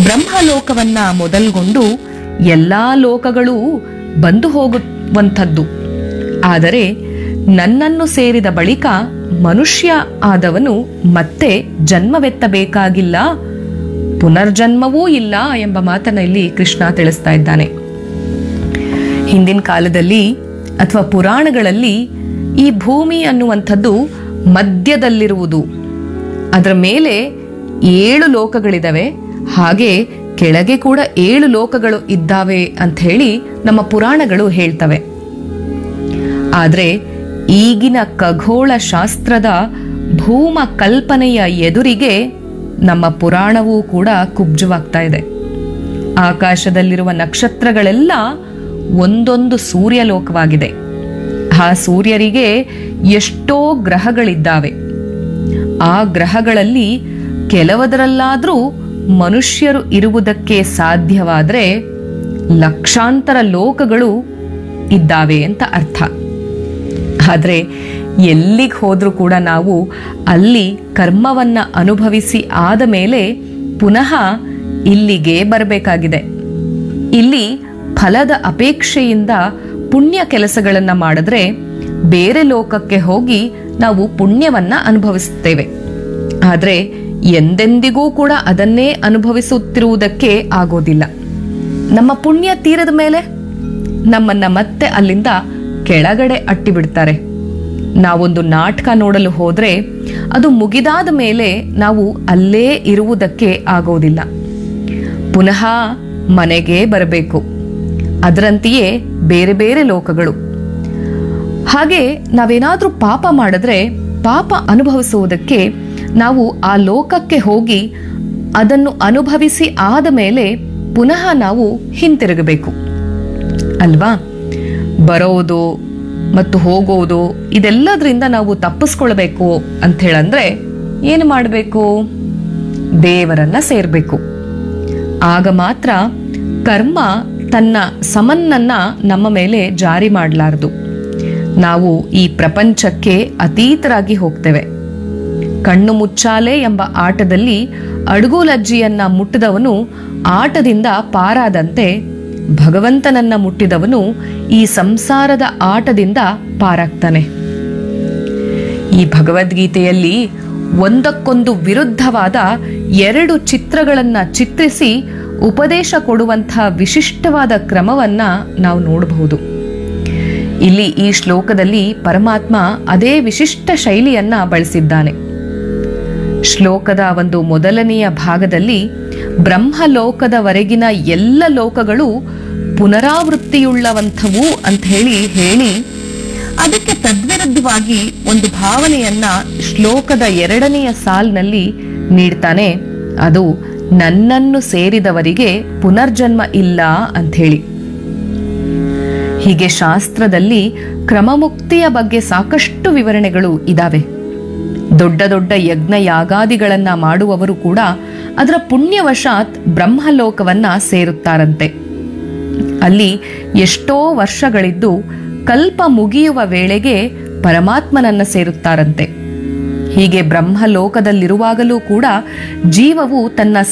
ಬ್ರಹ್ಮಲೋಕವನ್ನ ಮೊದಲ್ಗೊಂಡು ಎಲ್ಲಾ ಲೋಕಗಳೂ ಬಂದು ಹೋಗುವಂಥದ್ದು ಆದರೆ ನನ್ನನ್ನು ಸೇರಿದ ಬಳಿಕ ಮನುಷ್ಯ ಆದವನು ಮತ್ತೆ ಜನ್ಮವೆತ್ತಬೇಕಾಗಿಲ್ಲ ಪುನರ್ಜನ್ಮವೂ ಇಲ್ಲ ಎಂಬ ಮಾತನ್ನ ಇಲ್ಲಿ ಕೃಷ್ಣ ತಿಳಿಸ್ತಾ ಇದ್ದಾನೆ ಹಿಂದಿನ ಕಾಲದಲ್ಲಿ ಅಥವಾ ಪುರಾಣಗಳಲ್ಲಿ ಈ ಭೂಮಿ ಅನ್ನುವಂಥದ್ದು ಮಧ್ಯದಲ್ಲಿರುವುದು ಅದರ ಮೇಲೆ ಏಳು ಲೋಕಗಳಿದಾವೆ ಹಾಗೆ ಕೆಳಗೆ ಕೂಡ ಏಳು ಲೋಕಗಳು ಇದ್ದಾವೆ ಅಂತ ಹೇಳಿ ನಮ್ಮ ಪುರಾಣಗಳು ಹೇಳ್ತವೆ ಆದ್ರೆ ಈಗಿನ ಖಗೋಳ ಶಾಸ್ತ್ರದ ಭೂಮ ಕಲ್ಪನೆಯ ಎದುರಿಗೆ ನಮ್ಮ ಪುರಾಣವೂ ಕೂಡ ಕುಬ್ಜವಾಗ್ತಾ ಇದೆ ಆಕಾಶದಲ್ಲಿರುವ ನಕ್ಷತ್ರಗಳೆಲ್ಲ ಒಂದೊಂದು ಸೂರ್ಯಲೋಕವಾಗಿದೆ ಆ ಸೂರ್ಯರಿಗೆ ಎಷ್ಟೋ ಗ್ರಹಗಳಿದ್ದಾವೆ ಆ ಗ್ರಹಗಳಲ್ಲಿ ಕೆಲವದರಲ್ಲಾದ್ರೂ ಮನುಷ್ಯರು ಇರುವುದಕ್ಕೆ ಸಾಧ್ಯವಾದ್ರೆ ಲಕ್ಷಾಂತರ ಲೋಕಗಳು ಇದ್ದಾವೆ ಅಂತ ಅರ್ಥ ಆದ್ರೆ ಎಲ್ಲಿಗೆ ಹೋದ್ರೂ ಕೂಡ ನಾವು ಅಲ್ಲಿ ಕರ್ಮವನ್ನ ಅನುಭವಿಸಿ ಆದ ಮೇಲೆ ಪುನಃ ಇಲ್ಲಿಗೆ ಬರಬೇಕಾಗಿದೆ ಇಲ್ಲಿ ಫಲದ ಅಪೇಕ್ಷೆಯಿಂದ ಪುಣ್ಯ ಕೆಲಸಗಳನ್ನ ಮಾಡಿದ್ರೆ ಬೇರೆ ಲೋಕಕ್ಕೆ ಹೋಗಿ ನಾವು ಪುಣ್ಯವನ್ನ ಅನುಭವಿಸುತ್ತೇವೆ ಆದ್ರೆ ಎಂದೆಂದಿಗೂ ಕೂಡ ಅದನ್ನೇ ಅನುಭವಿಸುತ್ತಿರುವುದಕ್ಕೆ ಆಗೋದಿಲ್ಲ ನಮ್ಮ ಪುಣ್ಯ ತೀರದ ಮೇಲೆ ನಮ್ಮನ್ನ ಮತ್ತೆ ಅಲ್ಲಿಂದ ಕೆಳಗಡೆ ಅಟ್ಟಿ ಬಿಡ್ತಾರೆ ನಾವೊಂದು ನಾಟಕ ನೋಡಲು ಹೋದ್ರೆ ಅದು ಮುಗಿದಾದ ಮೇಲೆ ನಾವು ಅಲ್ಲೇ ಇರುವುದಕ್ಕೆ ಆಗೋದಿಲ್ಲ ಪುನಃ ಮನೆಗೆ ಬರಬೇಕು ಅದರಂತೆಯೇ ಬೇರೆ ಬೇರೆ ಲೋಕಗಳು ಹಾಗೆ ನಾವೇನಾದ್ರೂ ಪಾಪ ಮಾಡಿದ್ರೆ ಪಾಪ ಅನುಭವಿಸುವುದಕ್ಕೆ ನಾವು ಆ ಲೋಕಕ್ಕೆ ಹೋಗಿ ಅದನ್ನು ಅನುಭವಿಸಿ ಆದ ಮೇಲೆ ಪುನಃ ನಾವು ಹಿಂತಿರುಗಬೇಕು ಅಲ್ವಾ ಬರೋದು ಮತ್ತು ಹೋಗೋದು ಇದೆಲ್ಲದರಿಂದ ನಾವು ತಪ್ಪಿಸ್ಕೊಳ್ಬೇಕು ಅಂತ ಹೇಳಂದ್ರೆ ಏನು ಮಾಡಬೇಕು ದೇವರನ್ನ ಸೇರ್ಬೇಕು ಆಗ ಮಾತ್ರ ಕರ್ಮ ತನ್ನ ಸಮನ್ನನ್ನ ನಮ್ಮ ಮೇಲೆ ಜಾರಿ ಮಾಡಲಾರದು ನಾವು ಈ ಪ್ರಪಂಚಕ್ಕೆ ಅತೀತರಾಗಿ ಹೋಗ್ತೇವೆ ಕಣ್ಣು ಮುಚ್ಚಾಲೆ ಎಂಬ ಆಟದಲ್ಲಿ ಅಡುಗುಲಜ್ಜಿಯನ್ನ ಮುಟ್ಟಿದವನು ಆಟದಿಂದ ಪಾರಾದಂತೆ ಭಗವಂತನನ್ನ ಮುಟ್ಟಿದವನು ಈ ಸಂಸಾರದ ಆಟದಿಂದ ಪಾರಾಗ್ತಾನೆ ಈ ಭಗವದ್ಗೀತೆಯಲ್ಲಿ ಒಂದಕ್ಕೊಂದು ವಿರುದ್ಧವಾದ ಎರಡು ಚಿತ್ರಗಳನ್ನ ಚಿತ್ರಿಸಿ ಉಪದೇಶ ಕೊಡುವಂತಹ ವಿಶಿಷ್ಟವಾದ ಕ್ರಮವನ್ನ ನಾವು ನೋಡಬಹುದು ಇಲ್ಲಿ ಈ ಶ್ಲೋಕದಲ್ಲಿ ಪರಮಾತ್ಮ ಅದೇ ವಿಶಿಷ್ಟ ಶೈಲಿಯನ್ನ ಬಳಸಿದ್ದಾನೆ ಶ್ಲೋಕದ ಒಂದು ಮೊದಲನೆಯ ಭಾಗದಲ್ಲಿ ಬ್ರಹ್ಮಲೋಕದವರೆಗಿನ ಎಲ್ಲ ಲೋಕಗಳು ಪುನರಾವೃತ್ತಿಯುಳ್ಳವಂಥವು ಅಂತ ಹೇಳಿ ಹೇಳಿ ಅದಕ್ಕೆ ತದ್ವಿರುದ್ಧವಾಗಿ ಒಂದು ಭಾವನೆಯನ್ನ ಶ್ಲೋಕದ ಎರಡನೆಯ ಸಾಲಿನಲ್ಲಿ ನೀಡ್ತಾನೆ ಅದು ನನ್ನನ್ನು ಸೇರಿದವರಿಗೆ ಪುನರ್ಜನ್ಮ ಇಲ್ಲ ಅಂತ ಹೇಳಿ ಹೀಗೆ ಶಾಸ್ತ್ರದಲ್ಲಿ ಕ್ರಮಮುಕ್ತಿಯ ಬಗ್ಗೆ ಸಾಕಷ್ಟು ವಿವರಣೆಗಳು ಇದಾವೆ ದೊಡ್ಡ ದೊಡ್ಡ ಯಜ್ಞ ಯಾಗಾದಿಗಳನ್ನ ಮಾಡುವವರು ಕೂಡ ಅದರ ಪುಣ್ಯವಶಾತ್ ಬ್ರಹ್ಮಲೋಕವನ್ನ ಸೇರುತ್ತಾರಂತೆ ಅಲ್ಲಿ ಎಷ್ಟೋ ವರ್ಷಗಳಿದ್ದು ಕಲ್ಪ ಮುಗಿಯುವ ವೇಳೆಗೆ ಪರಮಾತ್ಮನನ್ನ ಸೇರುತ್ತಾರಂತೆ ಹೀಗೆ ಬ್ರಹ್ಮಲೋಕದಲ್ಲಿರುವಾಗಲೂ ಕೂಡ ಜೀವವು ತನ್ನ